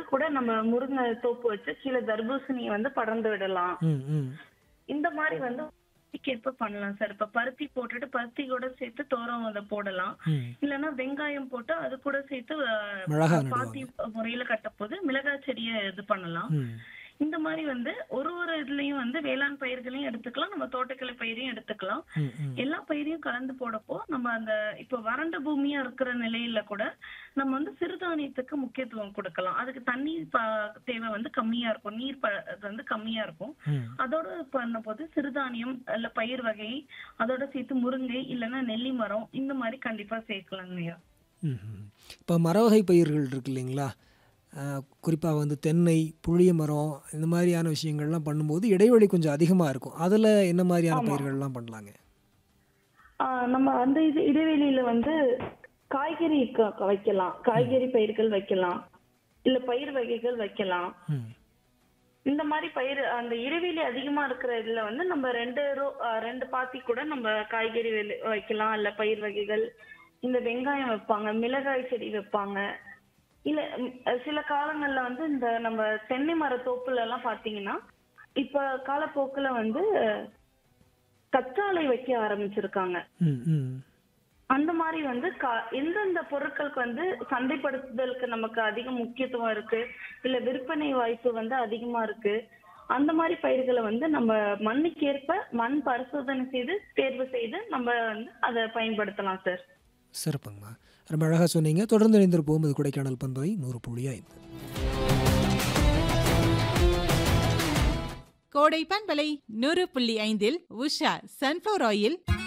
கூட நம்ம முருங்கை தோப்பு வச்சு கீழே தர்பூசணியை வந்து படர்ந்து விடலாம் ம் ம் இந்த மாதிரி வந்து ஏற்ப பண்ணலாம் சார் இப்ப பருத்தி போட்டுட்டு பருத்தி கூட சேர்த்து தோரம் அதை போடலாம் ம் இல்லைன்னா வெங்காயம் போட்டு அது கூட சேர்த்து அஹ், மிளகா பாத்தி முறையில கட்டப்போது மிளகாய் செடியை இது பண்ணலாம் ம் இந்த மாதிரி வந்து ஒரு ஒரு இதுலயும் வந்து வேளாண் பயிர்களையும் எடுத்துக்கலாம் நம்ம தோட்டக்கலை பயிரையும் எடுத்துக்கலாம் ம் ம் எல்லா பயிரையும் கலந்து போடப்போ நம்ம அந்த இப்ப வறண்ட பூமியா இருக்கிற நிலையில கூட நம்ம வந்து சிறுதானியத்துக்கு முக்கியத்துவம் கொடுக்கலாம் அதுக்கு தண்ணி ப- தேவை வந்து கம்மியா இருக்கும் நீர் ப- அது வந்து கம்மியா இருக்கும் ம் அதோட பண்ணும்போது சிறுதானியம் இல்ல பயிர் வகை அதோட சேர்த்து முருங்கை இல்லைன்னா நெல்லி மரம் இந்த மாதிரி கண்டிப்பா சேர்க்கலாங்கய்யா ம்ஹும். இப்போ மரவகை பயிர்கள் இருக்கு இல்லைங்களா குறிப்பாக வந்து தென்னை புளிய மரம் இந்த மாதிரியான விஷயங்கள்லாம் பண்ணும்போது இடைவெளி கொஞ்சம் அதிகமாக இருக்கும் அதில் என்ன மாதிரியான ஆமா. பயிர்கள்லாம் பண்ணலாங்க ஆஹ் நம்ம அந்த இது இடைவெளியில வந்து காய்கறி க- க- வைக்கலாம் காய்கறி பயிர்கள் வைக்கலாம் இல்ல பயிர் வகைகள் வைக்கலாம் ம் இந்த மாதிரி பயிர் அந்த இடைவெளி அதிகமா இருக்கிற இதுல வந்து நம்ம ரெண்டு ரோ ஆஹ் ரெண்டு பாத்தி கூட நம்ம காய்கறி வெளி- வைக்கலாம் இல்ல பயிர் வகைகள் இந்த வெங்காயம் வைப்பாங்க மிளகாய் செடி வைப்பாங்க இல்ல ம், சில காலங்கள்ல வந்து இந்த நம்ம தென்னை மர தோப்புல எல்லாம் பாத்தீங்கன்னா இப்ப காலப்போக்குல வந்து கச்சாலை வைக்க ஆரம்பிச்சிருக்காங்க ம் ம் அந்த மாதிரி வந்து கா- எந்தெந்த பொருட்களுக்கு வந்து சந்தைப்படுத்துதலுக்கு நமக்கு அதிக முக்கியத்துவம் இருக்கு இல்ல விற்பனை வாய்ப்பு வந்து அதிகமா இருக்கு அந்த மாதிரி பயிர்களை வந்து நம்ம மண்ணுக்கு ஏற்ப மண் பரிசோதனை செய்து தேர்வு செய்து நம்ம வந்து அதை பயன்படுத்தலாம் சார் சிறப்புங்கம்மா ரொம்ப அழகாக சொன்னீங்க தொடர்ந்து இணைந்திருப்போம் இது கொடைக்கானல் பண்பலை நூறு புள்ளி ஐந்து கோடை பண்பலை நூறு புள்ளி ஐந்தில் உஷா சன்ஃப்ளவர் ஆயில்